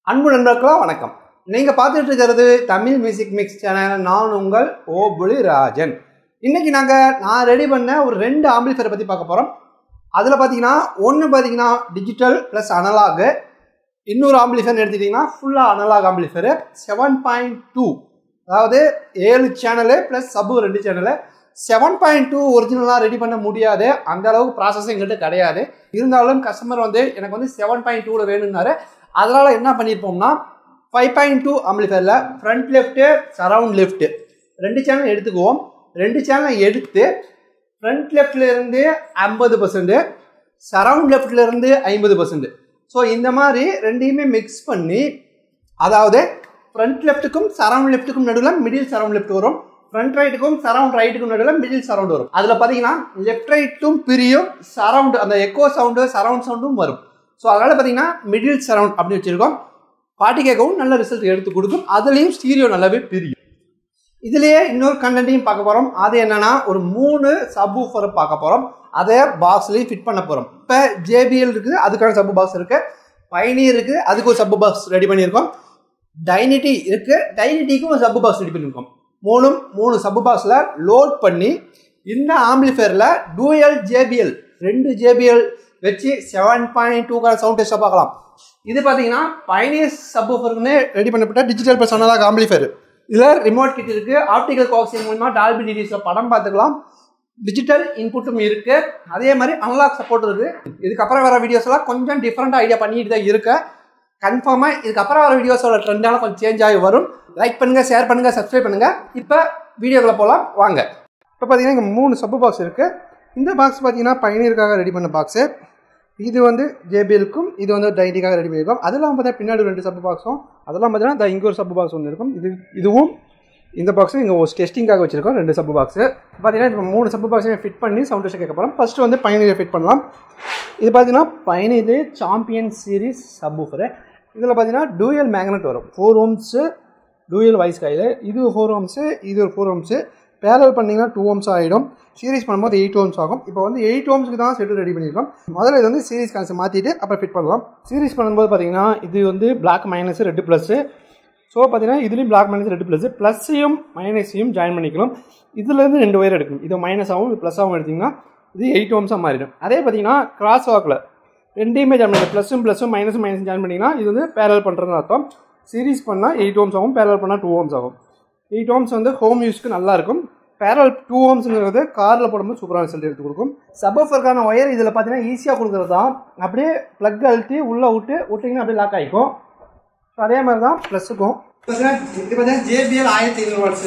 அன்பு நண்பர்களா வணக்கம் நீங்கள் பார்த்துட்டு இருக்கிறது தமிழ் மியூசிக் மிக்ஸ் சேனல் நான் உங்கள் ஓபுலி ராஜன் இன்னைக்கு நாங்கள் நான் ரெடி பண்ண ஒரு ரெண்டு ஆம்பிளிஃபரை பற்றி பார்க்க போகிறோம் அதில் பார்த்தீங்கன்னா ஒன்று பார்த்தீங்கன்னா டிஜிட்டல் ப்ளஸ் அனலாகு இன்னொரு ஆம்பிளிஃபர்னு எடுத்துக்கிட்டிங்கன்னா ஃபுல்லாக analog amplifier seven point two அதாவது ஏழு சேனலு ப்ளஸ் சப்பு ரெண்டு சேனலு செவன் பாயிண்ட் டூ ஒரிஜினலாக ரெடி பண்ண முடியாது அந்த அளவுக்கு ப்ராசஸ் எங்கிட்ட கிடையாது இருந்தாலும் கஸ்டமர் வந்து எனக்கு வந்து செவன் பாயிண்ட் டூவில் வேணும்னாரு அதனால் என்ன பண்ணியிருப்போம்னா ஃபைவ் பாயிண்ட் டூ ஆம்பிளிஃபயரில் ஃப்ரண்ட் லெஃப்ட்டு சரவுண்ட் லெஃப்ட்டு ரெண்டு சேனல் எடுத்துக்குவோம் ரெண்டு சேனலை எடுத்து ஃப்ரண்ட் லெஃப்டில் இருந்து ஐம்பது பர்சன்ட் சரவுண்ட் லெஃப்டில் இருந்து ஐம்பது பர்சன்ட் ஸோ இந்த மாதிரி ரெண்டையுமே மிக்ஸ் பண்ணி அதாவது ஃப்ரண்ட் லெஃப்ட்டுக்கும் சரவுண்ட் லெஃப்ட்டுக்கும் நடுவில் மிடில் சரவுண்ட் லெஃப்ட் வரும் ஃப்ரண்ட் ரைட்டுக்கும் சரவுண்ட் ரைட்டுக்கும் நடுவில் மிடில் சரவுண்ட் வரும் அதில் பார்த்தீங்கன்னா லெஃப்ட் ரைட்டும் பிரியும் சரவுண்ட் அந்த எக்கோ சவுண்டு சரவுண்ட் சவுண்டும் வரும் ஸோ அதனால் பார்த்தீங்கன்னா மிடில் சரவுண்ட் அப்படின்னு வச்சுருக்கோம் பாட்டு கேட்கவும் நல்ல ரிசல்ட் எடுத்து கொடுக்கும் அதுலேயும் ஸ்டீரியோ நல்லாவே பிரியும் இதுலேயே இன்னொரு கண்டென்ட்டையும் பார்க்க போகிறோம் அது என்னன்னா ஒரு மூணு சப் ஊஃபரை பார்க்க போகிறோம் அதை பாக்ஸ்லேயும் ஃபிட் பண்ண போகிறோம் இப்போ ஜேபிஎல் இருக்குது அதுக்கான சப்பு பாக்ஸ் இருக்குது பைனியர் இருக்குது அதுக்கு ஒரு சப்பு பாக்ஸ் ரெடி பண்ணியிருக்கோம் டைனிட்டி இருக்குது டைனிட்டிக்கும் ஒரு சப்பு பாக்ஸ் ரெடி பண்ணியிருக்கோம் மூணும் மூணு சப்பு பாக்ஸில் லோட் பண்ணி இந்த ஆம்பிளிஃபயரில் டூஎல் ஜேபிஎல் ரெண்டு ஜேபிஎல் வச்சு செவன் பாயிண்ட் டூக்கான சவுண்ட் டெஸ்ட்டாக பார்க்கலாம் இது பார்த்தீங்கன்னா பைனியர் சப்வூஃபருக்குன்னு ரெடி பண்ணப்பட்ட டிஜிட்டல் ப்ளஸ் அனலாக் ஆம்பிளிஃபயர் இதில் ரிமோட் கிட் இருக்குது ஆப்டிக்கல் கோக்சிங் மூலமா டால்பி டிடிஸில் படம் பார்த்துக்கலாம் டிஜிட்டல் இன்புட்டும் இருக்குது அதே மாதிரி அனலாக் சப்போர்ட் இருக்குது இதுக்கப்புறம் வர வீடியோஸ் எல்லாம் கொஞ்சம் டிஃப்ரெண்ட் ஐடியா பண்ணிட்டு தான் இருக்கு கன்ஃபார்மாக இதுக்கப்புறம் வர வீடியோஸோட ட்ரெண்டான கொஞ்சம் சேஞ்ச் ஆகி வரும் லைக் பண்ணுங்கள் ஷேர் பண்ணுங்கள் சப்ஸ்கிரைப் பண்ணுங்கள் இப்போ வீடியோக்குள்ளே போகலாம் வாங்க இப்போ பார்த்தீங்கன்னா இங்கே மூணு சப்பு பாக்ஸ் இருக்குது இந்த பாக்ஸ் பார்த்தீங்கன்னா பயணியருக்காக ரெடி பண்ண பாக்ஸு இது வந்து ஜேபிஎலுக்கும் இது வந்து டைனிக்காக ரெடி பண்ணியிருக்கோம் அதெல்லாம் பார்த்தீங்கன்னா பின்னாடி ரெண்டு சப்பு பாக்ஸும் அதெல்லாம் பார்த்தீங்கன்னா இங்கே ஒரு சப்பு பாக்ஸ் ஒன்று இருக்கும் இது இதுவும் இந்த பாக்ஸும் இங்கே ஒரு டெஸ்டிங்காக வச்சிருக்கோம் ரெண்டு சப்பு பாக்ஸு பார்த்தீங்கன்னா இப்போ மூணு சப்பு பாக்ஸையும் ஃபிட் பண்ணி சவுண்ட் டெஸ்ட் கேட்க போகிறோம் ஃபஸ்ட்டு வந்து பயணியை ஃபிட் பண்ணலாம் இது பார்த்தீங்கன்னா பயணிது சாம்பியன் சீரிஸ் சப்வூஃபரு இதில் பார்த்தீங்கன்னா டூயல் மேக்னெட் வரும் ஃபோர் ஓம்ஸு டூயல் வைஸ் கையில் இது ஃபோர் ஓம்ஸு இது ஒரு ஃபோர் ஓம்ஸு பேரல் பண்ணிங்கன்னா டூ ஓம்ஸ் ஆகிடும் சீரிஸ் பண்ணும்போது எயிட் ஓம்ஸ் ஆகும் இப்போ வந்து எயிட் ஓம்ஸ்க்கு தான் செட்டு ரெடி பண்ணியிருக்கோம் முதல்ல இது வந்து சீரிஸ் கான்செப்ட் மாற்றிட்டு அப்புறம் ஃபிட் பண்ணலாம் சீரிஸ் பண்ணும்போது பார்த்தீங்கன்னா இது வந்து black minus red plus so பார்த்தீங்கன்னா இதுலேயும் பிளாக் மைனஸ் ரெட்டு ப்ளஸ் ப்ளஸ்ஸையும் மைனஸையும் ஜாயின் பண்ணிக்கணும் இதுலேருந்து ரெண்டு ஒயர் எடுக்கணும் இது மைனஸாகவும் இது ப்ளஸ்ஸாகவும் எடுத்திங்கன்னா இது எயிட் ஓம்ஸாக மாறிடும் அதே பார்த்தீங்கன்னா கிராஸ் வாக்கில் ரெண்டையுமே ஜாயின் பண்ணி ப்ளஸும் ப்ளஸும் மைனஸும் மைனஸும் ஜாயின் பண்ணிங்கன்னா இது வந்து பேரல் பண்ணுறதுன்னு அர்த்தம் சீரிஸ் பண்ணால் எயிட் ஓம்ஸ் ஆகும் பேரல் பண்ணால் டூ ஓம்ஸ் ஆகும் எயிட் ஓம்ஸ் வந்து ஹோம் யூஸ்க்கு நல்லாயிருக்கும் பேரல் டூ ஓம்ஸுங்கிறது காரில் போடும்போது சூப்பரான ரிசல்ட் எடுத்து கொடுக்கும் சபஃபருக்கான ஒயர் இதில் பார்த்தீங்கன்னா ஈஸியாக கொடுக்குறது தான் அப்படியே ப்ளக் அழுத்தி உள்ளே விட்டு விட்டிங்கன்னா அப்படியே லாக் ஆகிக்கும் ஸோ அதே மாதிரி தான் ப்ளஸுக்கும் இது பார்த்தீங்கன்னா ஜேபிஎல் ஆயிரத்தி ஐநூறு வாட்ஸு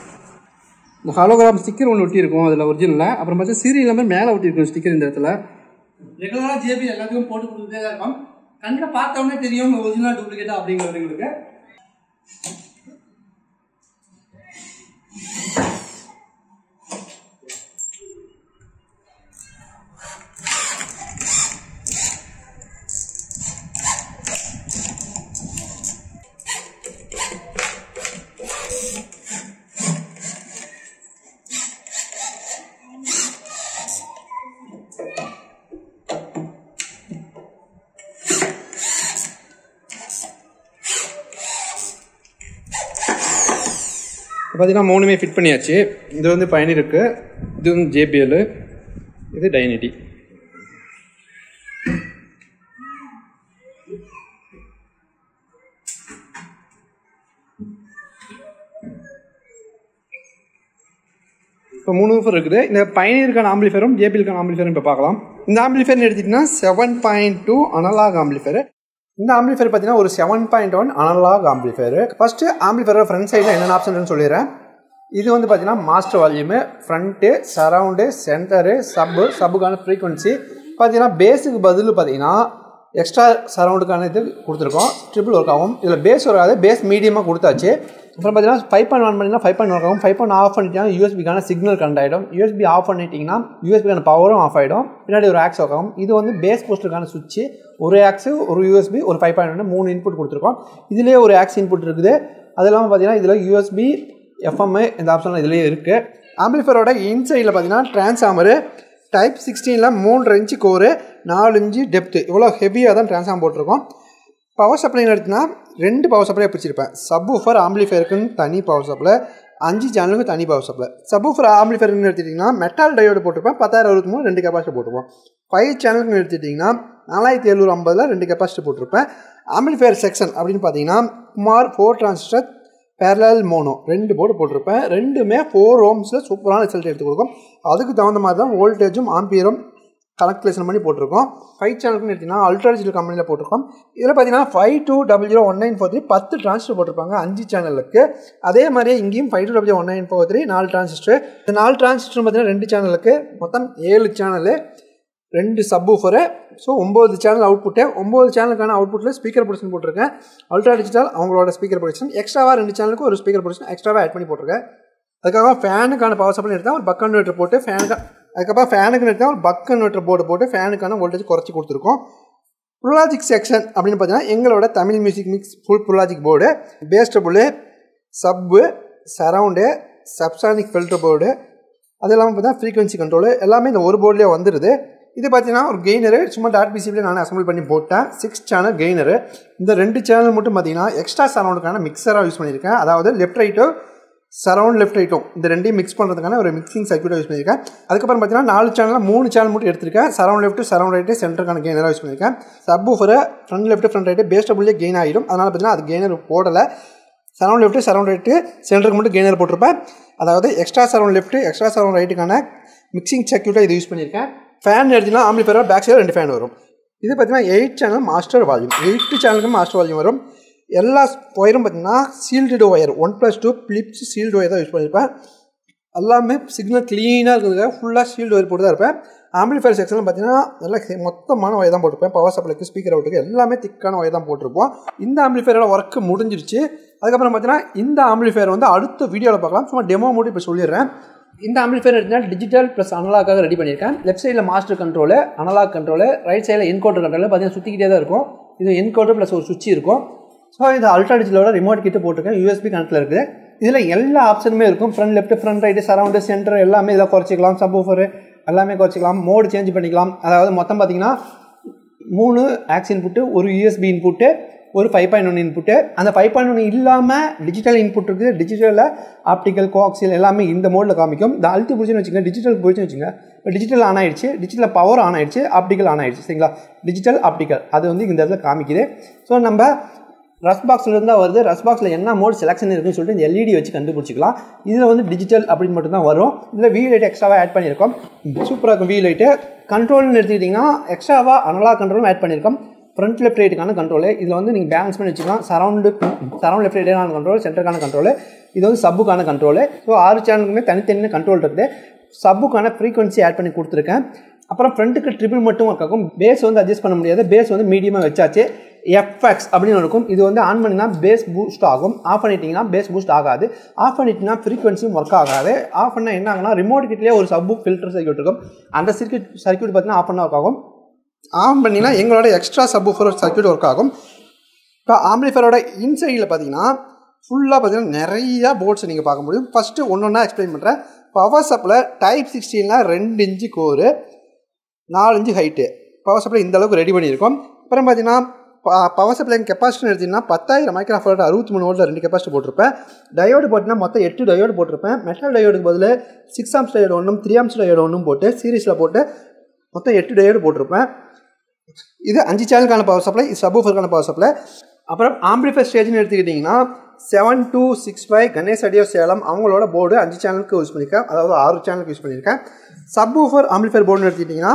இந்த ஹாலோகிராம் ஸ்டிக்கர் ஒன்று ஒட்டியிருக்கும் அதில் ஒரிஜினலில் அப்புறம் பார்த்தா சீரியல் நம்பர் மேலே ஒட்டியிருக்கும் ஸ்டிக்கர் இந்த இடத்துல ரெகுலராக ஜேபிஎல் எல்லாத்துக்கும் போட்டு கொடுத்துட்டே தான் இருக்கும் கண்டிப்பாக பார்த்தோன்னே தெரியும் ஒரிஜினல் டூப்ளிகேட்டா அப்படிங்கிறவங்களுக்கு பார்த்தீங்கன்னா மூணுமே ஃபிட் பண்ணியாச்சு இது வந்து பயணி இருக்கு இது வந்து ஜேபிஎல் இது டைனிட்டி இப்போ மூணு ஊஃபர் இருக்குது இந்த பயணியருக்கான ஆம்பிளிஃபரும் ஜேபிஎலுக்கான ஆம்பிளிஃபரும் இப்போ பார்க்கலாம் இந்த ஆம்பிளிஃபர்னு எடுத்துட்டிங்கன்னா seven point two analog amplifier இந்த ஆம்பிளிஃபயர் பார்த்தீங்கன்னா ஒரு seven point one analog amplifier first ஆம்பிளிஃபயரோட ஃப்ரண்ட் சைடில் என்னென்ன ஆப்ஷன் சொல்லிடுறேன் இது வந்து பார்த்தீங்கன்னா master volume front surround centre sub சப்புக்கான ஃப்ரீக்வன்சி பார்த்தீங்கன்னா பேஸுக்கு பதில் பார்த்தீங்கன்னா எக்ஸ்ட்ரா சரவுண்டுக்கான இது கொடுத்துருக்கோம் ட்ரிபிள் ஒர்க் ஆகும் இதில் பேஸ் வராது பேஸ் மீடியமாக கொடுத்தாச்சு அப்புறம் பார்த்தீங்கன்னா ஃபைவ் பாயிண்ட் ஒன் பண்ணிங்கன்னா ஃபைவ் பாயிண்ட் ஒர்க் ஆகும் ஃபைவ் பாயிண்ட் ஆஃப் பண்ணிட்டீங்கன்னா யூஎஸ்பிக்கான சிக்னல் கண்ட் ஆகிடும் யூஎஸ்பி ஆஃப் பண்ணிட்டீங்கன்னா யூஎஸ்பிக்கான பவரும் ஆஃப் ஆகிடும் பின்னாடி ஒரு ஆக்ஸ் ஒர்க் ஆகும் இது வந்து பேஸ் போஸ்டருக்கான சுவிட்சு ஒரு ஆக்ஸு ஒரு யூஎஸ்பி ஒரு ஃபைவ் பாயிண்ட் ஒன்று மூணு இன்புட் கொடுத்துருக்கோம் இதுலேயே ஒரு ஆக்ஸ் இன்புட் இருக்குது அது இல்லாமல் பார்த்தீங்கன்னா இதில் யூஎஸ்பி எஃப்எம்மு இந்த ஆப்ஷன்லாம் இதுலேயே இருக்குது ஆம்பிளிஃபரோட இன்சைடில் பார்த்தீங்கன்னா டிரான்ஸ்ஃபார்மரு டைப் சிக்ஸ்டீனில் மூன்று இன்ச்சு கோரு நாலு இன்ச்சு டெப்த்து இவ்வளோ ஹெவியாக தான் டிரான்ஸ்ஃபார்ம் போட்டிருக்கோம் பவர் சப்ளைன்னு எடுத்தினா ரெண்டு பவர் சப்ளை பிரிச்சிருப்பேன் சப் ஊஃபர் ஆம்பிளிஃபயருக்குன்னு தனி பவர் சப்ளை அஞ்சு சேனலுக்கு தனி பவர் சப்ளை சப் ஊஃபர் ஆம்பிளிஃபயர்னு எடுத்துட்டிங்கன்னா மெட்டால் டயோடு போட்டிருப்பேன் பத்தாயிரம் அறுபத்தி மூணு ரெண்டு கெப்பாசிட்டி போட்டுருப்போம் ஃபைவ் சேனலுக்குன்னு எடுத்துட்டிங்கன்னா நாலாயிரத்தி எழுநூறு ஐம்பதில் ரெண்டு கெப்பாசிட்டி போட்டிருப்பேன் ஆம்பிளிஃபயர் செக்ஷன் அப்படின்னு பார்த்தீங்கன்னா Kumar four transistor parallel mono ரெண்டு போர்டு போட்டிருப்பேன் ரெண்டுமே ஃபோர் ஓம்ஸில் சூப்பரான ரிசல்ட் எடுத்து கொடுக்கும் அதுக்கு தகுந்த மாதிரி தான் வோல்டேஜும் ஆம்பியரும் கலெக்டேஷன் பண்ணி போட்டிருக்கோம் ஃபைவ் சேனலுக்குன்னு எடுத்திங்கன்னா அல்ட்ரா டிஜிட்டல் கம்பெனியில் போட்டிருக்கோம் இதில் பார்த்தீங்கன்னா five two double zero one nine four three பத்து டிரான்சிஸ்டர் போட்டிருப்பாங்க அஞ்சு சேனலுக்கு அதே மாதிரியே இங்கேயும் five two double one nine four three நாலு டிரான்சிஸ்டர் இந்த நாலு டிரான்சிஸ்டர் பார்த்தீங்கன்னா ரெண்டு சேனலுக்கு மொத்தம் ஏழு சேனலு ரெண்டு சப் ஊஃபரு ஸோ ஒம்பது சேனல் அவுட்புட்டு ஒம்பது சேனலுக்கான அவுட்புட்டில் ஸ்பீக்கர் ப்ரொடக்ஷன் போட்டிருக்கேன் அல்ட்ரா டிஜிட்டல் அவங்களோட ஸ்பீக்கர் ப்ரொடக்ஷன் எக்ஸ்ட்ராவாக ரெண்டு சேனலுக்கு ஒரு ஸ்பீக்கர் ப்ரொடக்ஷன் எக்ஸ்ட்ராவாக ஆட் பண்ணி போட்டிருக்கேன் அதுக்காக ஃபேனுக்கான பவர் சப்ளை எடுத்தால் ஒரு பக் கன்வெர்ட்டர் போட்டு ஃபேனுக்கு அதுக்கப்புறம் ஃபேனுக்கு எடுத்தால் ஒரு பக் கன்வெர்ட்டர் போர்டு போட்டு ஃபேனுக்கான வோல்டேஜ் குறைச்சி கொடுத்துருக்கோம் புல்லாஜிக் செக்ஷன் அப்படின்னு பார்த்தீங்கன்னா எங்களோட தமிழ் மியூசிக் மிக்ஸ் ஃபுல் புல்லாஜிக் board bass double sub surround subsonic filter board அது இல்லாமல் பார்த்தீங்கன்னா ஃப்ரீக்வன்சி கண்ட்ரோலு எல்லாமே இந்த ஒரு போர்ட்லேயே வந்துடுது இது பார்த்தீங்கன்னா ஒரு கெய்னரு சும்மா டாட் பிசிபிலே நான் அசம்பிள் பண்ணி போட்டேன் சிக்ஸ் சேனல் கெய்னரு இந்த ரெண்டு சேனல் மட்டும் பார்த்தீங்கன்னா எக்ஸ்ட்ரா சரவுண்டுக்கான மிக்சராக யூஸ் பண்ணியிருக்கேன் அதாவது லெஃப்ட் ரைட்டோ சரவுண்ட் லெஃப்ட் ரைட்டும் இந்த ரெண்டையும் மிக்ஸ் பண்ணுறதுக்கான ஒரு மிக்சிங் சர்க்யூட்டை யூஸ் பண்ணியிருக்கேன் அதுக்கப்புறம் பார்த்தீங்கன்னா நாலு சேனலில் மூணு சேனல் மட்டும் எடுத்திருக்கேன் சரவுண்ட் லெஃப்ட் சரவுண்ட் ரைட்டு சென்டருக்கான கெய்னராக யூஸ் பண்ணியிருக்கேன் சப் ஊஃபரை front left front right bass டபுள்லேயே கெயின் ஆகிடும் அதனால் பார்த்தீங்கன்னா அது கெய்னர் போடலை சரவுண்ட் லெஃப்ட் சரவுண்ட் ரைட்டு சென்டருக்கு மட்டும் கெய்னர் போட்டிருப்பேன் அதாவது extra surround left extra surround ரைட்டுக்கான மிக்சிங் சர்க்யூட்டை இது யூஸ் பண்ணியிருக்கேன் ஃபேன் எடுத்திங்கன்னா ஆம்பிளிஃபயர் பேக் சைடில் ரெண்டு ஃபேன் வரும் இது பார்த்தீங்கன்னா eight channel master volume eight சேனலுக்கு மாஸ்டர் வால்யூம் வரும் எல்லா ஒயரும் பார்த்தீங்கன்னா shield wire one plus two Philips shield wire தான் யூஸ் பண்ணியிருப்பேன் எல்லாமே சிக்னல் க்ளீனாக இருக்கிறதுக்காக ஃபுல்லாக சீல்டு ஒயர் போட்டு தான் இருப்பேன் ஆம்பிளிஃபயர் செக்ஷன் பார்த்தீங்கன்னா நல்லா மொத்தமான ஒயர் தான் போட்டிருப்பேன் பவர் சப்ளைக்கு ஸ்பீக்கர் அவுட்டுக்கு எல்லாமே திக்கான ஒயர் தான் போட்டிருப்போம் இந்த ஆம்பிளிஃபயரோட ஒர்க்கு முடிஞ்சிருச்சு அதுக்கப்புறம் பார்த்தீங்கன்னா இந்த ஆம்பிளிஃபயர் வந்து அடுத்த வீடியோவில் பார்க்கலாம் சும்மா டெமோ மட்டும் இப்போ சொல்லிடுறேன் இந்த ஆம்பிளிஃபயர் எடுத்தால் டிஜிட்டல் ப்ளஸ் அனலாக்காக ரெடி பண்ணியிருக்கேன் லெஃப்ட் சைடில் master control analog control right சைடில் என்கோட்டர் கண்ட்ரோல் பார்த்தீங்கன்னா சுற்றிக்கிட்டே தான் இருக்கும் இது என்கோட்டர் ப்ளஸ் ஒரு சுவிட்ச் இருக்கும் ஸோ இது அல்ட்ரா டிஜிட்டலோட ரிமோட் கிட்ட போட்டிருக்கேன் யூஎஸ்பி கனெக்டில் இருக்குது இதில் எல்லா ஆப்ஷனுமே இருக்கும் front left front right surround centre எல்லாமே இதில் குறைச்சிக்கலாம் சப் ஊஃபர் எல்லாமே குறைச்சிக்கலாம் மோடு சேஞ்ச் பண்ணிக்கலாம் அதாவது மொத்தம் பார்த்தீங்கன்னா மூணு ஆக்ஸ் இன்புட்டு ஒரு யூஎஸ்பி இன்புட்டு ஒரு ஃபைவ் பாயிண்ட் ஒன் இன்புட்டு அந்த ஃபைவ் பாயிண்ட் ஒன் இல்லாமல் டிஜிட்டல் இன்புட் இருக்குது டிஜிட்டலில் ஆப்டிக்கல் கோஆக்சியல் எல்லாமே இந்த மோடில் காமிக்கும் இந்த அழுத்தி பிடிச்சுன்னு வச்சுங்க டிஜிட்டல் போயிடுச்சுன்னு வச்சுங்க இப்போ டிஜிட்டல் ஆன் ஆயிடுச்சு டிஜிட்டல் பவர் ஆன் ஆயிடுச்சு ஆப்டிக்கல் ஆன் ஆயிடுச்சு சரிங்களா டிஜிட்டல் ஆப்டிக்கல் அது வந்து இந்த இடத்துல காமிக்குது ஸோ நம்ம ரஸ் பாக்ஸில் இருந்தால் வருது ரஸ் பாக்ஸில் என்ன மோட் செலெக்ஷன் இருக்குன்னு சொல்லிட்டு இந்த எல்இடி வச்சு கண்டுபிடிச்சிக்கலாம் இதில் வந்து டிஜிட்டல் அப்படின்னு மட்டும் தான் வரும் இதில் வீ லைட் எக்ஸ்ட்ராவாக ஆட் பண்ணியிருக்கோம் சூப்பராக இருக்கும் வீ லைட்டு கண்ட்ரோல்னு எடுத்துக்கிட்டிங்கன்னா எக்ஸ்ட்ராவாக அனலாக் கண்ட்ரோலும் ஆட் பண்ணியிருக்கோம் ஃப்ரண்ட் லெஃப்ட் ரைட்டுக்கான கண்ட்ரோல் இதில் வந்து நீங்கள் பேலன்ஸ் பண்ணி வச்சுக்கலாம் சரௌண்டு சரௌண்ட் லெஃப்ட் ரைட்டான கண்ட்ரோல் சென்டருக்கான கண்ட்ரோல் இது வந்து சப்புக்கான கண்ட்ரோல் ஸோ ஆறு சேனலுக்குமே தனித்தனி கண்ட்ரோல் இருக்குது சப்புக்கான ஃப்ரீக்வன்சி ஆட் பண்ணி கொடுத்துருக்கேன் அப்புறம் ஃப்ரண்ட்டுக்கு ட்ரிபிள் மட்டும் ஒர்க் ஆகும் பேஸ் வந்து அட்ஜஸ்ட் பண்ண முடியாது பேஸ் வந்து மீடியமாக வச்சாச்சு எஃப்எக்ஸ் அப்படின்னு இருக்கும் இது வந்து ஆன் பண்ணினா பேஸ் பூஸ்ட் ஆகும் ஆஃப் பண்ணிட்டீங்கன்னா பேஸ் பூஸ்ட் ஆகாது ஆஃப் பண்ணிட்டீங்கன்னா ஃப்ரீக்வன்சியும் ஒர்க் ஆகாது ஆஃப் பண்ணால் என்ன ஆகுனா ரிமோட் கிட்லேயே ஒரு சப்பு ஃபில்டர் சர்க்யூட் இருக்கும் அந்த சர்க்யூட் சர்க்யூட் பார்த்தீங்கன்னா ஆஃப் பண்ண ஒர்க் ஆகும் ஆன் பண்ணிங்கன்னா எங்களோட எக்ஸ்ட்ரா சப்வூஃபர் சர்க்யூட் ஒர்க் ஆகும் இப்போ ஆம்பிளிஃபரோட இன்சைடில் பார்த்தீங்கன்னா ஃபுல்லாக பார்த்தீங்கன்னா நிறையா போர்ட்ஸ் நீங்கள் பார்க்க முடியும் ஃபஸ்ட்டு ஒன்று ஒன்றா எக்ஸ்பிளைன் பண்ணுறேன் பவர் சப்பில் டைப் சிக்ஸ்டீனில் ரெண்டு இன்ச்சு கோரு நாலு இன்ச்சு ஹைட்டு பவர் சப்ளை இந்த அளவுக்கு ரெடி பண்ணியிருக்கோம் அப்புறம் பார்த்தீங்கன்னா பவர் சப்ளை கெப்பாசிட்டி எடுத்திங்கன்னா பத்தாயிரம் மைக்ரோஃபோல்ட் அறுபத்தி மூணு வோல்ட்டில் ரெண்டு கெப்பாசிட்டி போட்டிருப்பேன் டயோடு போட்டிங்கன்னா மொத்தம் எட்டு டயோடு போட்டிருப்பேன் மெட்டல் டயோடுக்கு பதில் சிக்ஸ் ஆம்ஸ் டயோடு ஒன்றும் த்ரீ ஆம்ஸ் டயோடு ஒன்றும் போட்டு சீரீஸில் போட்டு மொத்தம் எட்டு டயோடு போட்டிருப்பேன் இது அஞ்சு சேனலுக்கான பவர் சப்ளை இது சப்வூஃபருக்கான பவர் சப்ளை அப்புறம் ஆம்பிளிஃபை ஸ்டேஜ்னு எடுத்துக்கிட்டிங்கன்னா seven two six five Ganesh audio Salem அவங்களோட போர்டு அஞ்சு சேனலுக்கு யூஸ் பண்ணியிருக்கேன் அதாவது ஆறு சேனலுக்கு யூஸ் பண்ணியிருக்கேன் சப்வூஃபர் ஆம்பிளிஃபைர் போர்டுன்னு எடுத்துக்கிட்டிங்கன்னா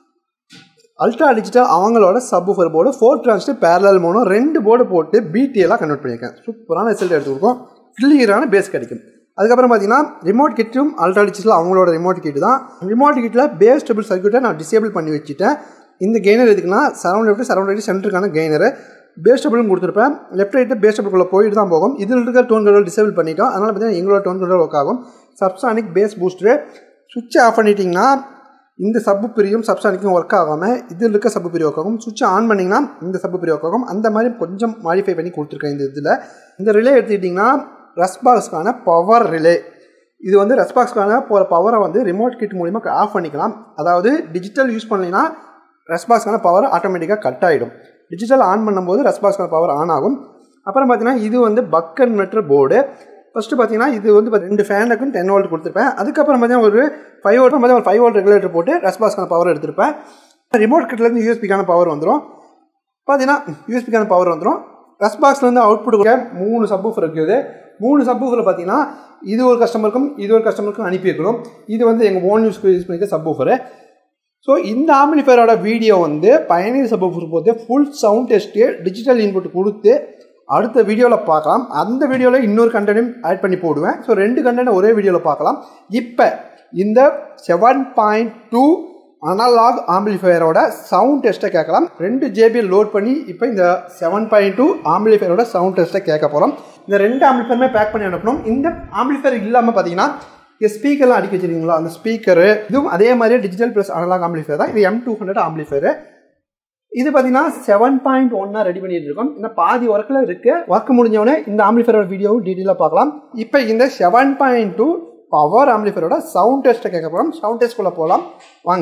அல்ட்ரா டிஜிட்டல் அவங்களோட subwoofer board four transistor parallel மூணும் ரெண்டு போர்டு போட்டு பிடிஎல்லாம் கன்வெர்ட் பண்ணியிருக்கேன் சூப்பரான ரிசல்ட் எடுத்து கொடுக்கும் கிளியரான பேஸ் கிடைக்கும் அதுக்கப்புறம் பார்த்தீங்கன்னா ரிமோட் கிட்டும் அல்ட்ரா டிஜிட்டல் அவங்களோட ரிமோட் கிட் தான் ரிமோட் கிட்டில் பேஸ் டபுள் சர்க்யூட்டை நான் டிசேபிள் பண்ணி வச்சுட்டேன் இந்த கெய்னர் எதுக்குன்னா சரௌண்ட் லெஃப்ட் சரௌண்ட் ரைட்டு சென்டருக்கான கெய்னரு பேஸ் டபுளும் கொடுத்துருப்பேன் லெஃப்ட் ரைட்டு பேஸ் டபுளுக்குள்ளே போயிட்டு தான் போகும் இதில் இருக்கிற டோன் கண்ட்ரோல் டிசேபிள் பண்ணிட்டோம் அதனால் பார்த்தீங்கன்னா எங்களோட டோன் கண்ட்ரோல் ஒர்க் ஆகும் சப்சானிக் பேஸ் பூஸ்டரு சுவிட்சை ஆஃப் பண்ணிட்டீங்கன்னா இந்த சப்பு பிரியும் சப்சானிக்கும் ஒர்க் ஆகாமல் இதில் இருக்க சப்பு பிரி ஒர்க் ஆகும் சுவிட்சை ஆன் பண்ணிங்கன்னா இந்த சப்பு பிரி ஒர்க் ஆகும் அந்த மாதிரி கொஞ்சம் மாடிஃபை பண்ணி கொடுத்துருக்கேன் இந்த இதில் இந்த ரிலே எடுத்துக்கிட்டிங்கன்னா ரஸ்பாக்ஸ்க்கான பவர் ரிலே இது வந்து ரெஸ்பாக்ஸ்க்கான போகிற பவரை வந்து ரிமோட் கிட் மூலிமா ஆஃப் பண்ணிக்கலாம் அதாவது டிஜிட்டல் யூஸ் பண்ணலைன்னா ரெஸ்பாக்ஸ்க்கான பவர் ஆட்டோமேட்டிக்காக கட் ஆகிடும் டிஜிட்டல் ஆன் பண்ணும்போது ரெஸ்பான்ஸ்க்கான பவர் ஆன் ஆகும் அப்புறம் பார்த்தீங்கன்னா இது வந்து பக் கன்வெர்ட்டர் போர்டு ஃபஸ்ட்டு பார்த்தீங்கன்னா இது வந்து பாத்தீங்கன்னா ரெண்டு ஃபேனுக்கும் டென் வோல்ட் கொடுத்துருப்பேன் அதுக்கப்புறம் பார்த்தீங்கன்னா ஒரு ஃபைவ் வோல்ட் பார்த்தீங்கன்னா ஒரு ஃபைவ் வோல்ட் ரெகுலேட்டர் போட்டு ரெஸ்பான்ஸ்க்கான பவர் எடுத்திருப்பேன் ரிமோட் கிட்லேருந்து யூஎஸ்பிக்கான பவர் வந்துடும் பார்த்தீங்கன்னா யூஎஸ்பிக்கான பவர் வந்துடும் ரெஸ்பாக்ஸ்லேருந்து அவுட்புட் கொடுக்க மூணு சப்வூஃபர் இருக்குது மூணு சப்வூஃபரில் பார்த்தீங்கன்னா இது ஒரு கஸ்டமருக்கும் இது ஒரு கஸ்டமருக்கும் அனுப்பி வைக்கணும் இது வந்து எங்கள் ஓன் யூஸ் யூஸ் பண்ணிக்க சப்வூஃபரு ஸோ இந்த ஆம்பிளிஃபயரோட வீடியோ வந்து பயணியர் சப்வூஃபர் போட்டு full sound test digital input கொடுத்து அடுத்த வீடியோவில் பார்க்கலாம் அந்த வீடியோவில் இன்னொரு கண்டென்ட்டும் ஆட் பண்ணி போடுவேன் ஸோ ரெண்டு கண்டென்ட் ஒரே வீடியோவில் பார்க்கலாம் இப்போ இந்த செவன் பாயிண்ட் டூ அனலாக் ஆம்பிளிஃபயரோட சவுண்ட் டெஸ்ட்டை கேட்கலாம் ரெண்டு ஜேபிஎல் லோட் பண்ணி இப்போ இந்த செவன் பாயிண்ட் டூ ஆம்பிளிஃபயரோட சவுண்ட் டெஸ்ட்டை கேட்க போகிறோம் இந்த ரெண்டு ஆம்பிளிஃபயருமே பேக் பண்ணி அனுப்பணும் இந்த ஆம்பிளிஃபயர் இல்லாமல் பார்த்தீங்கன்னா இங்கே ஸ்பீக்கர்லாம் அடிக்க வச்சிருக்கீங்களா அந்த ஸ்பீக்கரு இதுவும் அதே மாதிரியே டிஜிட்டல் ப்ளஸ் அனலாக் ஆம்பிளிஃபயர் தான் இது எம் டூ ஹண்ட்ரட் ஆம்பிளிஃபயர் இது பார்த்தீங்கன்னா செவன் பாயிண்ட் ஒன்னா ரெடி பண்ணிட்டு இருக்கோம் இந்த பாதி ஒர்க்கில் இருக்கு ஒர்க் முடிஞ்சவொடனே இந்த ஆம்பிளிஃபயரோட வீடியோவும் டீட்டெயிலாக பார்க்கலாம் இப்போ இந்த செவன் பாயிண்ட் டூ பவர் ஆம்பிளிஃபயரோட சவுண்ட் டெஸ்ட்டை கேட்க போகிறோம் சவுண்ட் டெஸ்ட்குள்ளே போகலாம் வாங்க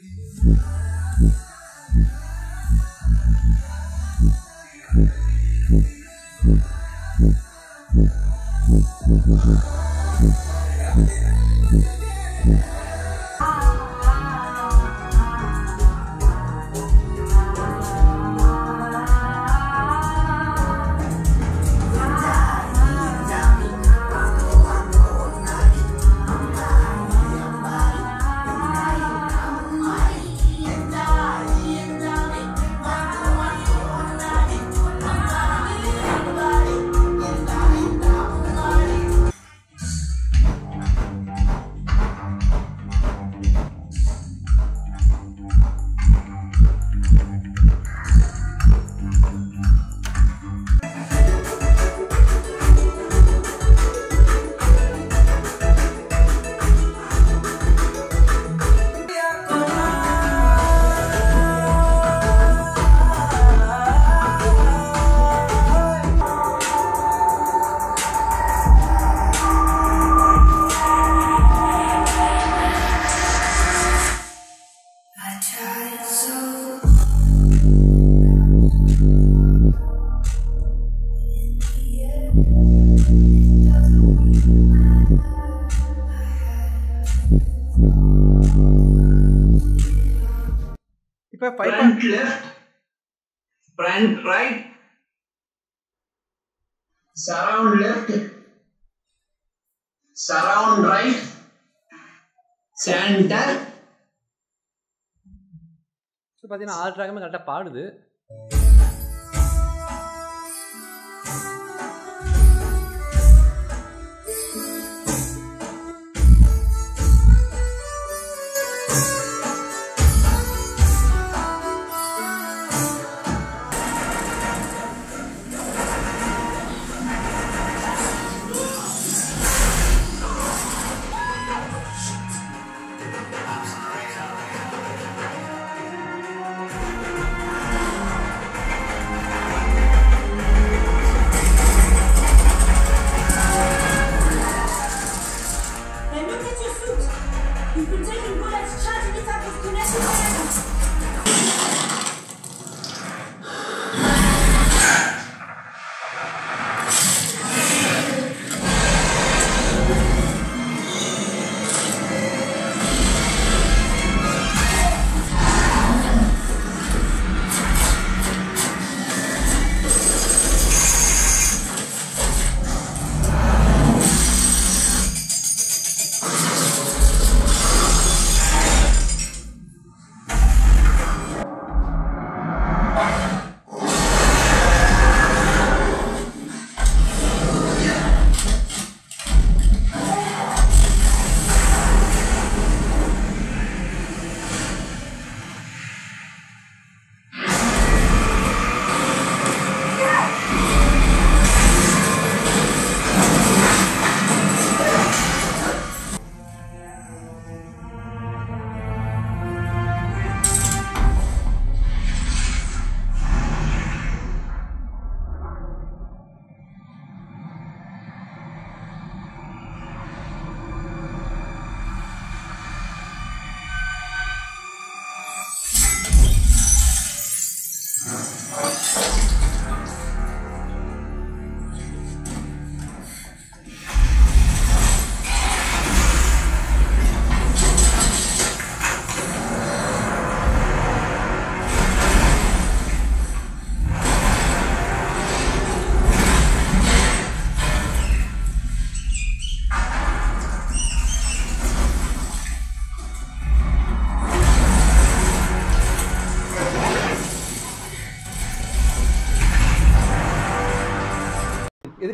இப்போ five front left, front right, surround left, surround right, center, பார்த்தீங்கன்னா ஆறு ட்ராக்குமே கரெக்டாக பாடுது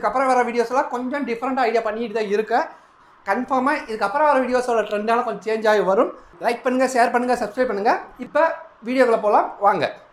இதுக்கப்புறம் வர வீடியோஸ்லாம் கொஞ்சம் டிஃப்ரெண்ட்டாக ஐடியா பண்ணிட்டு தான் இருக்கேன் கன்ஃபார்மாக இதுக்கப்புறம் வர வீடியோஸோட ட்ரெண்டால கொஞ்சம் சேஞ்ச் ஆகி வரும் லைக் பண்ணுங்கள் ஷேர் பண்ணுங்கள் சப்ஸ்கிரைப் பண்ணுங்கள் இப்போ வீடியோக்குள்ளே போகலாம் வாங்க